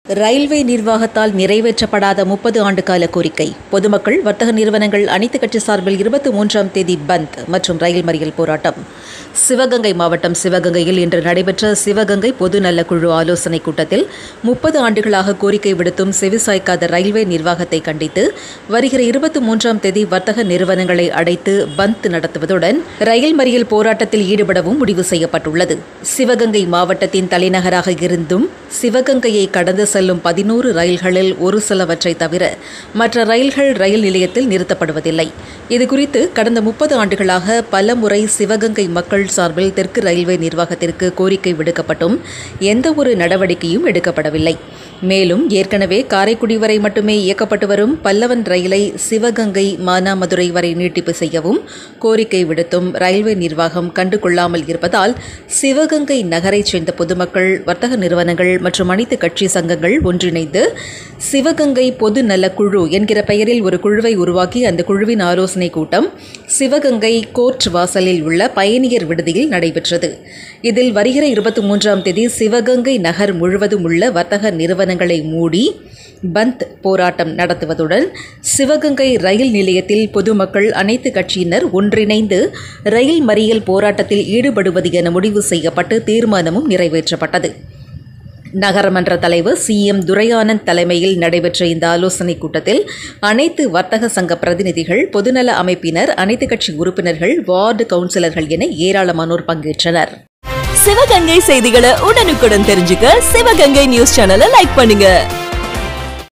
railway நிர்வாகத்தால் நிறைவேற்றப்படாத முப்பது ஆண்டு கால கோரிக்கை பொதுமக்கள் வர்த்தக நிறுவனங்கள் அனைத்து கட்சி சார்பில் இருபத்தி மூன்றாம் தேதி பந்த் மற்றும் ரயில் மறியல் போராட்டம் சிவகங்கை மாவட்டம் சிவகங்கையில் இன்று நடைபெற்ற சிவகங்கை பொது நல குழு ஆலோசனைக் கூட்டத்தில் முப்பது ஆண்டுகளாக கோரிக்கை விடுத்தும் செவிசாய்க்காத ரயில்வே நிர்வாகத்தை கண்டித்து வருகிற இருபத்தி மூன்றாம் தேதி வர்த்தக நிறுவனங்களை அடைத்து பந்த் நடத்துவதுடன் ரயில் மறியல் போராட்டத்தில் ஈடுபடவும் முடிவு செய்யப்பட்டுள்ளது சிவகங்கை மாவட்டத்தின் தலைநகராக இருந்தும் சிவகங்கையை கடந்து செல்லும் பதினோரு ரயில்களில் ஒரு சிலவற்றை தவிர மற்ற ரயில்கள் ரயில் நிலையத்தில் நிறுத்தப்படுவதில்லை இதுகுறித்து கடந்த முப்பது ஆண்டுகளாக பல முறை சிவகங்கை மக்கள் சார்பில் தெற்கு ரயில்வே நிர்வாகத்திற்கு கோரிக்கை விடுக்கப்பட்டும் எந்த ஒரு நடவடிக்கையும் எடுக்கப்படவில்லை மேலும் ஏற்கனவே காரைக்குடி வரை மட்டுமே இயக்கப்பட்டு வரும் பல்லவன் ரயிலை சிவகங்கை மானாமதுரை வரை நீட்டிப்பு செய்யவும் கோரிக்கை விடுத்தும் ரயில்வே நிர்வாகம் கண்டுகொள்ளாமல் இருப்பதால் சிவகங்கை நகரைச் சேர்ந்த பொதுமக்கள் வர்த்தக நிறுவனங்கள் மற்றும் அனைத்து கட்சி சங்கங்கள் ஒன்றிணைந்து சிவகங்கை பொது நலக்குழு என்கிற பெயரில் ஒரு குழுவை உருவாக்கி அந்த குழுவின் ஆலோசனைக் கூட்டம் சிவகங்கை கோர்ட் வாசலில் உள்ள பயணியர் விடுதியில் நடைபெற்றது இதில் வருகிற இருபத்தி மூன்றாம் தேதி சிவகங்கை நகர் முழுவதும் உள்ள வர்த்தக நிறுவனங்களை மூடி பந்த் போராட்டம் நடத்துவதுடன் சிவகங்கை ரயில் நிலையத்தில் பொதுமக்கள் அனைத்து கட்சியினர் ஒன்றிணைந்து ரயில் மறியல் போராட்டத்தில் ஈடுபடுவது என முடிவு செய்யப்பட்டு தீர்மானமும் நிறைவேற்றப்பட்டது நகரமன்ற தலைவர் சி எம் துரையானந்த் தலைமையில் நடைபெற்ற இந்த ஆலோசனைக் கூட்டத்தில் அனைத்து வர்த்தக சங்க பிரதிநிதிகள் பொதுநல அமைப்பினர் அனைத்து கட்சி உறுப்பினர்கள் வார்டு கவுன்சிலர்கள் என ஏராளமானோர் பங்கேற்றனர் சிவகங்கை செய்திகளை உடனுக்குடன் தெரிஞ்சுக்க சிவகங்கை நியூஸ் சேனலை லைக் பண்ணுங்க